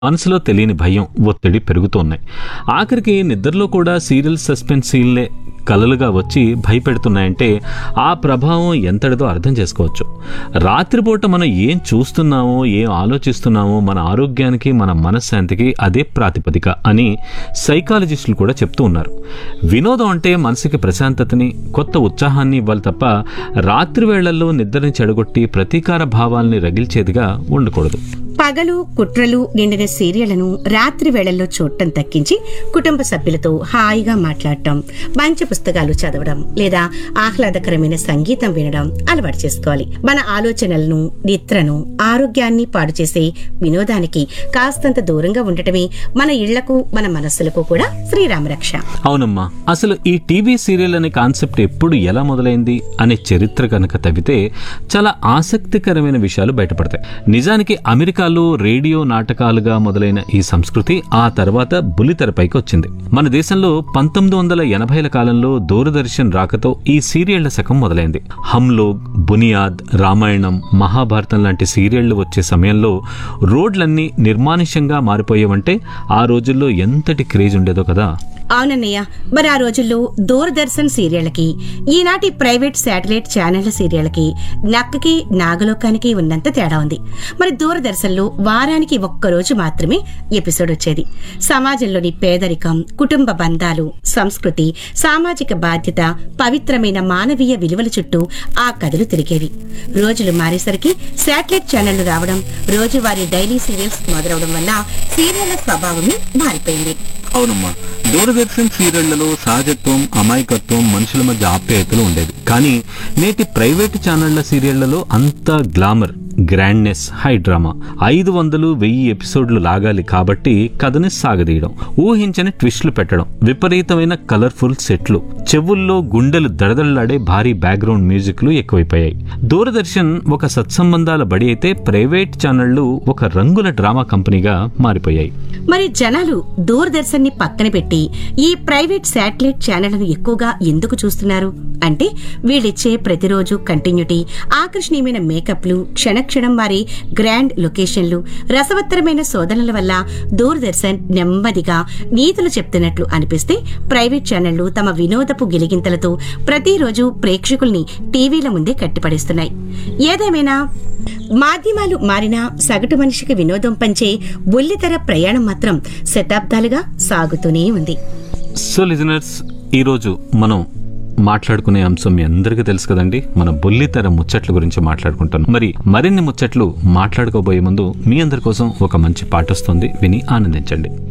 మనసులో తెలియని భయం ఒత్తిడి పెరుగుతున్నాయి ఆఖరికి నిద్రలో కూడా సీరియల్ సస్పెన్స్ సీన్లే కలలుగా వచ్చి భయపెడుతున్నాయంటే ఆ ప్రభావం ఎంతటిదో అర్థం చేసుకోవచ్చు రాత్రిపూట మనం ఏం చూస్తున్నామో ఏం ఆలోచిస్తున్నామో మన ఆరోగ్యానికి మన మనశ్శాంతికి అదే ప్రాతిపదిక అని సైకాలజిస్టులు కూడా చెప్తూ ఉన్నారు వినోదం అంటే మనసుకి ప్రశాంతతని కొత్త ఉత్సాహాన్ని ఇవ్వాలి తప్ప రాత్రి వేళల్లో నిద్రని చెడగొట్టి ప్రతీకార భావాల్ని రగిల్చేదిగా ఉండకూడదు పగలు కుట్రలు నిండిన సీరియళ్లను రాత్రి వేళల్లో చూడటం తగ్గించి కుటుంబ సభ్యులతో హాయిగా మాట్లాడటం మంచి పుస్తకాలు చదవడం లేదా ఆహ్లాదకరమైన సంగీతం వినడం అలవాటు చేసుకోవాలి మన ఆలోచనలను నిద్రను ఆరోగ్యాన్ని పాడు చేసే వినోదానికి కాస్తంత దూరంగా ఉండటమే మన ఇళ్లకు మన మనస్సులకు కూడా శ్రీరామరక్ష అవునమ్మా అసలు ఈ టీవీ సీరియల్ అనే కాన్సెప్ట్ ఎప్పుడు ఎలా మొదలైంది అనే చరిత్ర కనుక తవ్వితే చాలా ఆసక్తికరమైన విషయాలు బయటపడతాయి నిజానికి అమెరికాలో రేడియో నాటకాలుగా మొదలైన ఈ సంస్కృతి ఆ తర్వాత బుల్లితెరపైకి వచ్చింది మన దేశంలో పంతొమ్మిది వందల ఎనభైల కాలంలో దూరదర్శన్ రాకతో ఈ సీరియళ్ల శకం మొదలైంది హమ్లోగ్ బునియాద్ రామాయణం మహాభారతం లాంటి సీరియళ్లు వచ్చే సమయంలో రోడ్లన్నీ నిర్మానుష్యంగా మారిపోయేవంటే ఆ రోజుల్లో ఎంతటి క్రేజ్ ఉండేదో కదా అవునన్నయ్య మరి ఆ రోజుల్లో దూరదర్శన్ సీరియళ్లకి ఈనాటి ప్రైవేట్ శాటిలైట్ ఛానళ్ల సీరియళ్లకి నక్కకి నాగలోకానికి ఉన్నంత తేడా ఉంది మరి దూరదర్శన్లో వారానికి ఒక్కరోజు మాత్రమే ఎపిసోడ్ వచ్చేది సమాజంలోని పేదరికం కుటుంబ బంధాలు సంస్కృతి సామాజిక బాధ్యత పవిత్రమైన మానవీయ విలువల చుట్టూ ఆ కథలు తిరిగేవి రోజులు మారేసరికి శాటిలైట్ ఛానళ్లు రావడం రోజువారీ డైలీ సీరియల్స్ మొదలవడం వల్ల సీరియళ్ల స్వభావమే మారిపోయింది అవునమ్మా దూరదర్శన్ సీరియళ్లలో సహజత్వం అమాయకత్వం మనుషుల మధ్య ఆప్యాయతలు ఉండేది కానీ నేటి ప్రైవేట్ ఛానళ్ల సీరియళ్లలో అంతా గ్లామర్ గ్రాండ్నెస్ హై డ్రామా ఐదు వందలు వెయ్యి ఎపిసోడ్లు లాగాలి కాబట్టి కథని సాగదీయడం ఊహించని ట్విస్టులు పెట్టడం విపరీతమైన కలర్ఫుల్ సెట్లు చెవుల్లో గుండెలు దడదళ్లాడే భారీ బ్యాక్గ్రౌండ్ మ్యూజిక్లు ఎక్కువైపోయాయి దూరదర్శన్ ఒక సత్సంబంధాల బడి అయితే ప్రైవేట్ ఛానళ్లు ఒక రంగుల డ్రామా కంపెనీగా మారిపోయాయి మరి జనాలు దూరదర్శన్ ని పక్కన పెట్టి ఈ ప్రైవేట్ శాటిలైట్ ఛానళ్లను ఎక్కువగా ఎందుకు చూస్తున్నారు అంటే వీళ్ళిచ్చే ప్రతిరోజు కంటిన్యూటీ ఆకర్షణీయమైన మేకప్లు క్షణక్షణం వారి గ్రాండ్ లొకేషన్లు రసవత్తరమైన శోధనల వల్ల దూరదర్శన్ నెమ్మదిగా నీతులు చెప్తున్నట్లు అనిపిస్తే ప్రైవేట్ ఛానళ్లు తమ వినోదపు గిలిగింతలతో ప్రతిరోజు ప్రేక్షకుల్ని టీవీల ముందే కట్టిపడేస్తున్నాయి ఏదేమైనా మాధ్యమాలు మారినా సగటు మనిషికి వినోదం పంచే బుల్లితెర ప్రయాణం మాత్రం శతాబ్దాలుగా సాగుతూనే ఉంది సో లిజనర్స్ ఈరోజు మనం మాట్లాడుకునే అంశం మీ అందరికీ తెలుసు కదండి మన బుల్లితెర ముచ్చట్ల గురించి మాట్లాడుకుంటాం మరి మరిన్ని ముచ్చట్లు మాట్లాడుకోబోయే ముందు మీ అందరి కోసం ఒక మంచి పాట వస్తుంది విని ఆనందించండి